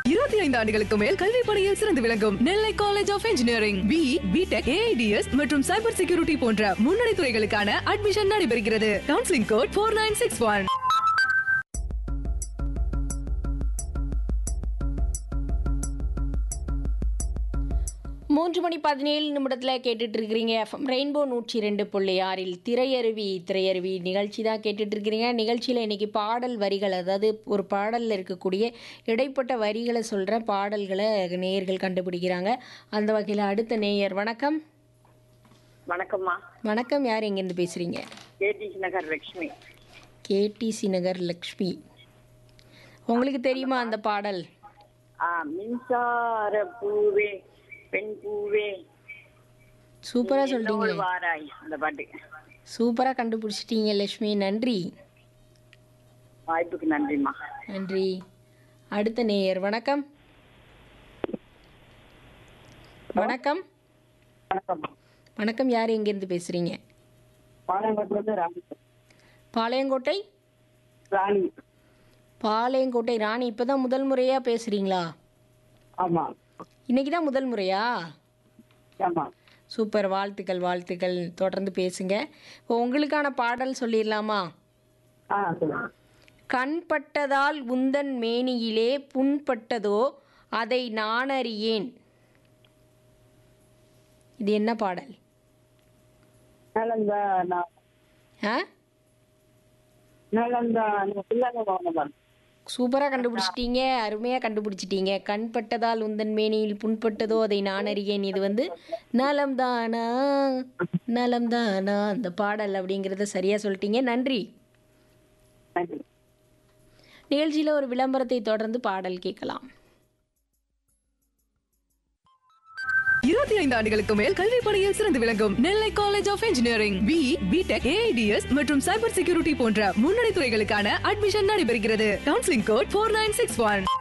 இருபத்தி ஐந்து ஆண்டுகளுக்கு மேல் கல்வி பணியில் சிறந்து விளங்கும் Nellai college of engineering B B Tech AIDS மற்றும் சைபர் செக்யூரிட்டி போன்ற முன்னணி துறைகளுக்கான அட்மிஷன் நடைபெறுகிறது counselling code four nine six one மூன்று மணி பதினேழு நிமிடத்தில் கேட்டுட்டு இருக்கிறீங்க எஃப்எம் ரெயின்போ நூற்றி ரெண்டு புள்ளி ஆறில் திரையருவி திரையருவி நிகழ்ச்சி தான் கேட்டுட்டு இருக்கிறீங்க நிகழ்ச்சியில் இன்னைக்கு பாடல் வரிகள் அதாவது ஒரு பாடலில் இருக்கக்கூடிய இடைப்பட்ட வரிகளை சொல்கிற பாடல்களை நேயர்கள் கண்டுபிடிக்கிறாங்க அந்த வகையில் அடுத்த நேயர் வணக்கம் வணக்கம்மா வணக்கம் யார் எங்கேருந்து பேசுகிறீங்க கேடிசி நகர் லட்சுமி கேடிசி நகர் லக்ஷ்மி உங்களுக்கு தெரியுமா அந்த பாடல் ஆ மின்சார பூவே பெண் பூவே சூப்பராக நீ சொல்லிட்டீங்க என்னோடு வாராய் அந்த பாட்டு சூப்பராக கண்டுபிடிச்சிட்டீங்க லக்ஷ்மி நன்றி வாய்ப்புக்கு நன்றிம்மா நன்றி அடுத்த நேயர் வணக்கம் வணக்கம் வணக்கம்மா வணக்கம் யார் எங்கேருந்து பேசுகிறீங்க பாளையங்கோட்டிலிருந்து ராணி பாளையங்கோட்டை ராணி பாளையங்கோட்டை ராணி இப்போ தான் முதல் முறையாக பேசுகிறீங்களா ஆமா இன்னைக்கு தான் முதல் முறையா ஆமா சூப்பர் வாழ்த்துக்கள் வாழ்த்துக்கள் தொடர்ந்து பேசுங்க இப்போ உங்களுக்கான பாடல் சொல்லிடலாமா ஆ சொல்லுங்க கண்பட்டதால் உந்தன் மேனியிலே புண்பட்டதோ அதை நானறியேன் இது என்ன பாடல் நலந்தா நான் ஆ நலந்தா பிள்ளைங்க போகணும் சூப்பராக கண்டுபிடிச்சிட்டீங்க அருமையாக கண்டுபிடிச்சிட்டீங்க கண்பட்டதால் உந்தன் மேனியில் புண்பட்டதோ அதை நான் அறியேன் இது வந்து நலம்தானா நலம்தானா அந்த பாடல் அப்படிங்கிறத சரியாக சொல்லிட்டீங்க நன்றி நன்றி நிகழ்ச்சியில் ஒரு விளம்பரத்தை தொடர்ந்து பாடல் கேட்கலாம் இருபத்தி ஐந்து ஆண்டுகளுக்கு மேல் கல்வி பணியில் சிறந்து விளங்கும் Nellai college of engineering B B Tech AIDS மற்றும் சைபர் செக்யூரிட்டி போன்ற முன்னணி துறைகளுக்கான அட்மிஷன் நடைபெறுகிறது counselling code four nine six one